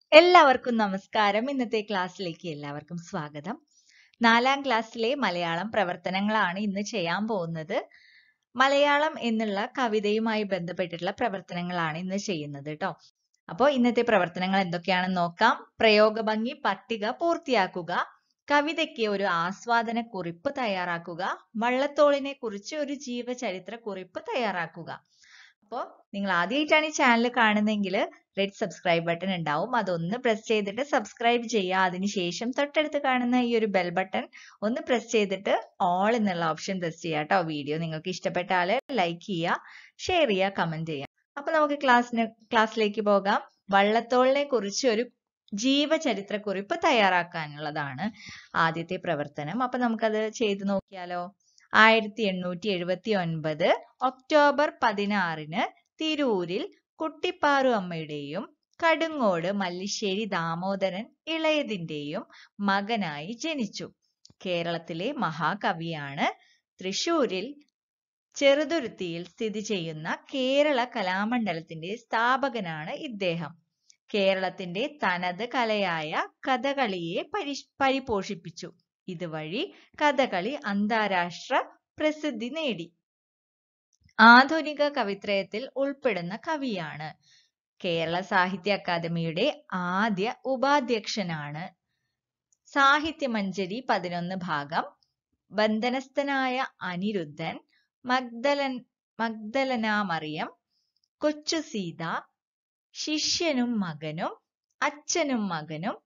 എല്ലാവർക്കും നമസ്കാരം ഇന്നത്തെ ക്ലാസ്സിലേക്ക് എല്ലാവർക്കും സ്വാഗതം നാലാം ക്ലാസ്സിലെ മലയാളം പ്രവർത്തനങ്ങളാണ് ഇന്ന് ചെയ്യാൻ പോകുന്നത് മലയാളം എന്നുള്ള കവിതയുമായി ബന്ധപ്പെട്ടിട്ടുള്ള പ്രവർത്തനങ്ങളാണ് ഇന്ന് ചെയ്യുന്നത് കേട്ടോ അപ്പോൾ ഇന്നത്തെ പ്രവർത്തനങ്ങൾ എന്തൊക്കെയാണെന്ന് നോക്കാം പ്രയോഗഭംഗി പട്ടിക പൂർത്തിയാക്കുക കവിതയ്ക്ക് ഒരു ആസ്വാദന കുറിപ്പ് തയ്യാറാക്കുക വള്ളത്തോളിനെ കുറിച്ച് ഒരു ജീവചരിത്ര കുറിപ്പ് തയ്യാറാക്കുക അപ്പോൾ നിങ്ങൾ ആദ്യമായിട്ടാണ് ഈ ചാനൽ കാണുന്നതെങ്കിൽ റെഡ് സബ്സ്ക്രൈബ് ബട്ടൺ ഉണ്ടാവും അതൊന്ന് പ്രസ് ചെയ്തിട്ട് സബ്സ്ക്രൈബ് ചെയ്യുക അതിനുശേഷം തൊട്ടടുത്ത് കാണുന്ന ഈ ഒരു ബെൽ ബട്ടൺ ഒന്ന് പ്രസ് ചെയ്തിട്ട് ഓൾ എന്നുള്ള ഓപ്ഷൻ പ്രസ് ചെയ്യുക കേട്ടോ വീഡിയോ നിങ്ങൾക്ക് ഇഷ്ടപ്പെട്ടാൽ ലൈക്ക് ചെയ്യുക ഷെയർ ചെയ്യുക കമന്റ് ചെയ്യുക അപ്പൊ നമുക്ക് ക്ലാസ്സിന് ക്ലാസ്സിലേക്ക് പോകാം വള്ളത്തോളിനെ കുറിച്ച് ഒരു ജീവചരിത്ര കുറിപ്പ് തയ്യാറാക്കാനുള്ളതാണ് ആദ്യത്തെ പ്രവർത്തനം അപ്പൊ നമുക്കത് ചെയ്തു നോക്കിയാലോ ആയിരത്തി എണ്ണൂറ്റി എഴുപത്തി ഒൻപത് ഒക്ടോബർ പതിനാറിന് തിരൂരിൽ കുട്ടിപ്പാറു അമ്മയുടെയും കടുങ്ങോട് മല്ലിശ്ശേരി ദാമോദരൻ ഇളയതിന്റെയും മകനായി ജനിച്ചു കേരളത്തിലെ മഹാകവിയാണ് തൃശൂരിൽ ചെറുതുരുത്തിയിൽ സ്ഥിതി ചെയ്യുന്ന കേരള കലാമണ്ഡലത്തിന്റെ സ്ഥാപകനാണ് ഇദ്ദേഹം കേരളത്തിന്റെ തനത് കലയായ കഥകളിയെ പരി പരിപോഷിപ്പിച്ചു ഇതുവഴി കഥകളി അന്താരാഷ്ട്ര പ്രസിദ്ധി നേടി ആധുനിക കവിത്രയത്തിൽ ഉൾപ്പെടുന്ന കവിയാണ് കേരള സാഹിത്യ അക്കാദമിയുടെ ആദ്യ ഉപാധ്യക്ഷനാണ് സാഹിത്യമഞ്ജരി പതിനൊന്ന് ഭാഗം ബന്ധനസ്ഥനായ അനിരുദ്ധൻ മഗ്ദലൻ മഗ്ദലനാമറിയം കൊച്ചു സീത ശിഷ്യനും മകനും അച്ഛനും മകനും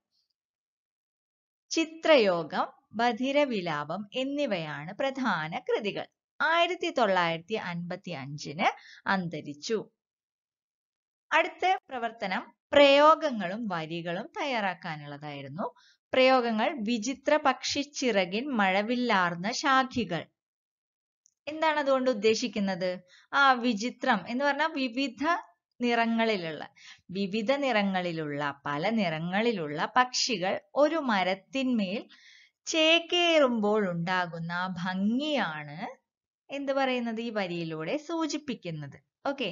ചിത്രയോഗം ബധിരവിലാപം എന്നിവയാണ് പ്രധാന കൃതികൾ ആയിരത്തി തൊള്ളായിരത്തി അൻപത്തി അഞ്ചിന് അന്തരിച്ചു അടുത്ത പ്രവർത്തനം പ്രയോഗങ്ങളും വരികളും തയ്യാറാക്കാനുള്ളതായിരുന്നു പ്രയോഗങ്ങൾ വിചിത്ര പക്ഷിച്ചിറകിൻ മഴവില്ലാർന്ന ശാഖികൾ എന്താണ് അതുകൊണ്ട് ഉദ്ദേശിക്കുന്നത് ആ വിചിത്രം എന്ന് പറഞ്ഞാൽ വിവിധ നിറങ്ങളിലുള്ള വിവിധ നിറങ്ങളിലുള്ള പല നിറങ്ങളിലുള്ള പക്ഷികൾ ഒരു മരത്തിന്മേൽ ചേക്കേറുമ്പോൾ ഉണ്ടാകുന്ന ആ ഭംഗിയാണ് എന്ത് പറയുന്നത് ഈ വരിയിലൂടെ സൂചിപ്പിക്കുന്നത് ഓക്കെ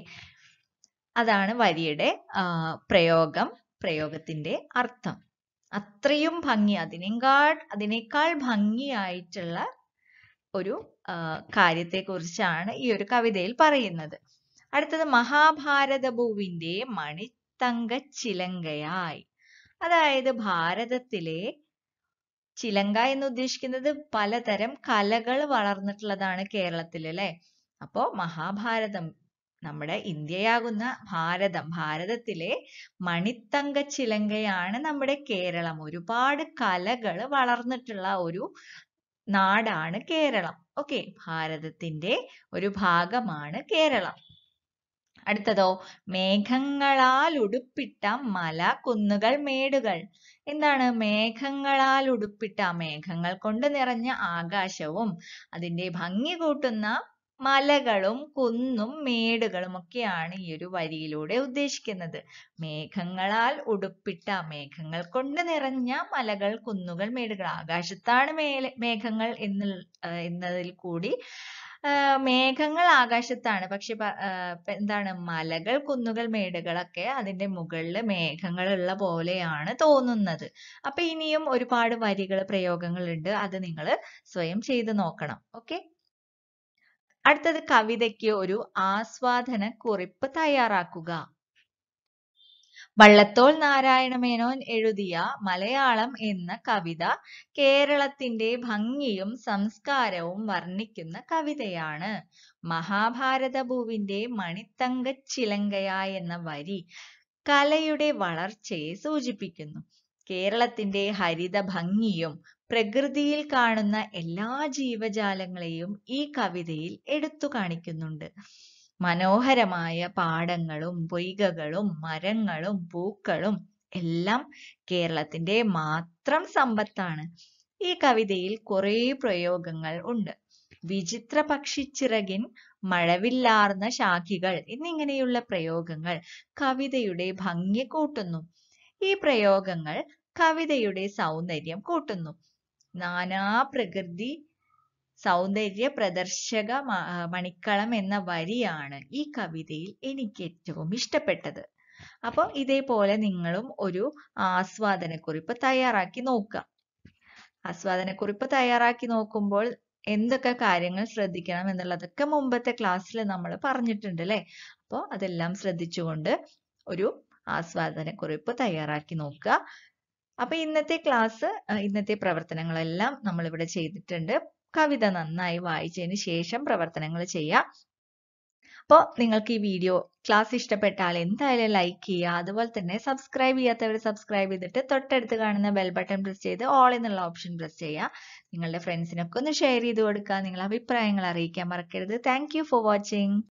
അതാണ് വരിയുടെ പ്രയോഗം പ്രയോഗത്തിന്റെ അർത്ഥം അത്രയും ഭംഗി അതിനേക്കാൾ അതിനേക്കാൾ ഭംഗിയായിട്ടുള്ള ഒരു കാര്യത്തെക്കുറിച്ചാണ് ഈ ഒരു കവിതയിൽ പറയുന്നത് അടുത്തത് മഹാഭാരത ഭൂവിന്റെ മണിത്തങ്ക ചിലങ്കയായി അതായത് ഭാരതത്തിലെ ചിലങ്ക എന്ന് ഉദ്ദേശിക്കുന്നത് പലതരം കലകൾ വളർന്നിട്ടുള്ളതാണ് കേരളത്തിൽ അല്ലെ അപ്പോ മഹാഭാരതം നമ്മുടെ ഇന്ത്യയാകുന്ന ഭാരതം ഭാരതത്തിലെ മണിത്തങ്ക ചിലങ്കയാണ് നമ്മുടെ കേരളം ഒരുപാട് കലകൾ വളർന്നിട്ടുള്ള ഒരു നാടാണ് കേരളം ഓക്കെ ഭാരതത്തിന്റെ ഒരു ഭാഗമാണ് കേരളം അടുത്തതോ മേഘങ്ങളാൽ ഉടുപ്പിട്ട മല കുന്നുകൾ മേടുകൾ എന്താണ് മേഘങ്ങളാൽ ഉടുപ്പിട്ട മേഘങ്ങൾ കൊണ്ട് നിറഞ്ഞ ആകാശവും അതിന്റെ ഭംഗി കൂട്ടുന്ന മലകളും കുന്നും മേടുകളും ഒക്കെയാണ് ഈ ഒരു വരിയിലൂടെ ഉദ്ദേശിക്കുന്നത് മേഘങ്ങളാൽ ഉടുപ്പിട്ട മേഘങ്ങൾ കൊണ്ട് നിറഞ്ഞ മലകൾ കുന്നുകൾ മേടുകൾ ആകാശത്താണ് മേലെ മേഘങ്ങൾ എന്ന് എന്നതിൽ കൂടി മേഘങ്ങൾ ആകാശത്താണ് പക്ഷെ എന്താണ് മലകൾ കുന്നുകൾ മേടുകളൊക്കെ അതിന്റെ മുകളിൽ മേഘങ്ങളുള്ള പോലെയാണ് തോന്നുന്നത് അപ്പൊ ഇനിയും ഒരുപാട് വരികൾ പ്രയോഗങ്ങൾ ഉണ്ട് അത് നിങ്ങൾ സ്വയം ചെയ്ത് നോക്കണം ഓക്കെ അടുത്തത് കവിതയ്ക്ക് ഒരു ആസ്വാദന കുറിപ്പ് തയ്യാറാക്കുക വള്ളത്തോൾ നാരായണ മേനോൻ എഴുതിയ മലയാളം എന്ന കവിത കേരളത്തിന്റെ ഭംഗിയും സംസ്കാരവും വർണ്ണിക്കുന്ന കവിതയാണ് മഹാഭാരത ഭൂവിന്റെ മണിത്തങ്ക ചിലങ്കയായ എന്ന വരി കലയുടെ വളർച്ചയെ സൂചിപ്പിക്കുന്നു കേരളത്തിന്റെ ഹരിത ഭംഗിയും പ്രകൃതിയിൽ കാണുന്ന എല്ലാ ജീവജാലങ്ങളെയും ഈ കവിതയിൽ എടുത്തു കാണിക്കുന്നുണ്ട് മനോഹരമായ പാടങ്ങളും പൊയ്കകളും മരങ്ങളും പൂക്കളും എല്ലാം കേരളത്തിന്റെ മാത്രം സമ്പത്താണ് ഈ കവിതയിൽ കുറെ പ്രയോഗങ്ങൾ ഉണ്ട് വിചിത്ര പക്ഷിച്ചിറകിൻ മഴവില്ലാർന്ന ശാഖികൾ എന്നിങ്ങനെയുള്ള പ്രയോഗങ്ങൾ കവിതയുടെ ഭംഗി കൂട്ടുന്നു ഈ പ്രയോഗങ്ങൾ കവിതയുടെ സൗന്ദര്യം കൂട്ടുന്നു നാനാ പ്രകൃതി സൗന്ദര്യ പ്രദർശക മണിക്കളം എന്ന വരിയാണ് ഈ കവിതയിൽ എനിക്ക് ഏറ്റവും ഇഷ്ടപ്പെട്ടത് അപ്പോൾ ഇതേപോലെ നിങ്ങളും ഒരു ആസ്വാദനക്കുറിപ്പ് തയ്യാറാക്കി നോക്കുക ആസ്വാദനക്കുറിപ്പ് തയ്യാറാക്കി നോക്കുമ്പോൾ എന്തൊക്കെ കാര്യങ്ങൾ ശ്രദ്ധിക്കണം എന്നുള്ളതൊക്കെ മുമ്പത്തെ ക്ലാസ്സിൽ നമ്മൾ പറഞ്ഞിട്ടുണ്ട് അല്ലേ അപ്പോൾ അതെല്ലാം ശ്രദ്ധിച്ചുകൊണ്ട് ഒരു ആസ്വാദനക്കുറിപ്പ് തയ്യാറാക്കി നോക്കുക അപ്പൊ ഇന്നത്തെ ക്ലാസ് ഇന്നത്തെ പ്രവർത്തനങ്ങളെല്ലാം നമ്മൾ ഇവിടെ ചെയ്തിട്ടുണ്ട് കവിത നന്നായി വായിച്ചതിന് ശേഷം പ്രവർത്തനങ്ങൾ ചെയ്യാം അപ്പോൾ നിങ്ങൾക്ക് ഈ വീഡിയോ ക്ലാസ് ഇഷ്ടപ്പെട്ടാൽ എന്തായാലും ലൈക്ക് ചെയ്യുക അതുപോലെ തന്നെ സബ്സ്ക്രൈബ് ചെയ്യാത്തവർ സബ്സ്ക്രൈബ് ചെയ്തിട്ട് തൊട്ടടുത്ത് കാണുന്ന ബെൽ ബട്ടൺ പ്രസ് ചെയ്ത് ഓൾ എന്നുള്ള ഓപ്ഷൻ പ്രസ് ചെയ്യുക നിങ്ങളുടെ ഫ്രണ്ട്സിനൊക്കെ ഒന്ന് ഷെയർ ചെയ്ത് കൊടുക്കുക നിങ്ങളുടെ അഭിപ്രായങ്ങൾ അറിയിക്കാൻ മറക്കരുത് താങ്ക് ഫോർ വാച്ചിങ്